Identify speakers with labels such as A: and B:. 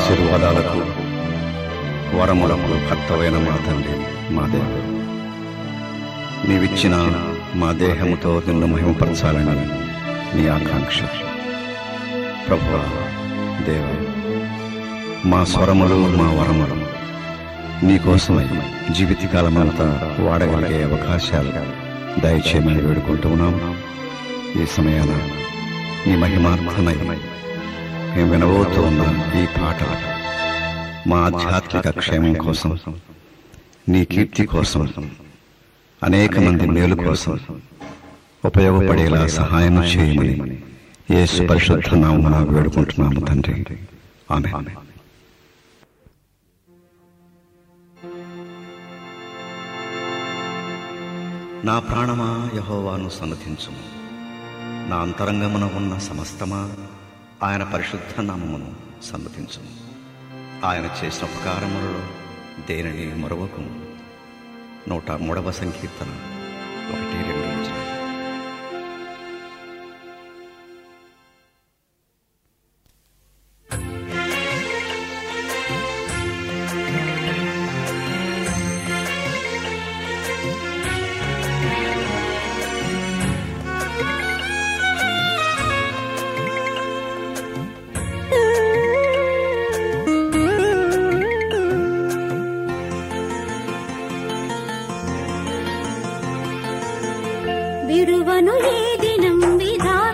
A: ఆశీర్వాదాలకు వరములకు కర్తవైన మా తండ్రి మా దేవ నీవిచ్చిన మా దేహముతో నిన్ను మహిమపరచాలని నీ ఆకాంక్ష ప్రభు దేవ మా స్వరములు మా వరములు నీకోసమై జీవితకాలమంతా వాడగలిగే అవకాశాలు దయచేయమని వేడుకుంటున్నాం ఈ సమయాన నీ మహిమార్థమై మేము వినబోతూ ఉన్న ఈ పాట మా ఆధ్యాత్మిక క్షేమం కోసం నీ కీర్తి కోసం అనేక మంది మేలు కోసం ఉపయోగపడేలా సహాయం చేయమని యేసు పరిశుద్ధ నామమున వేడుకుంటున్నాము తండ్రి ఆమె నా ప్రాణమా యహోవాను సన్నతించుము నా అంతరంగమున ఉన్న సమస్తమా ఆయన పరిశుద్ధ నామమును సన్నతించుము ఆయన చేసిన ఉపకారములలో దేనిని మరొకము నూట మూడవ సంకీర్తన ఒకటి రెండు వచనాలు.
B: విడువను ఏ దినం విధా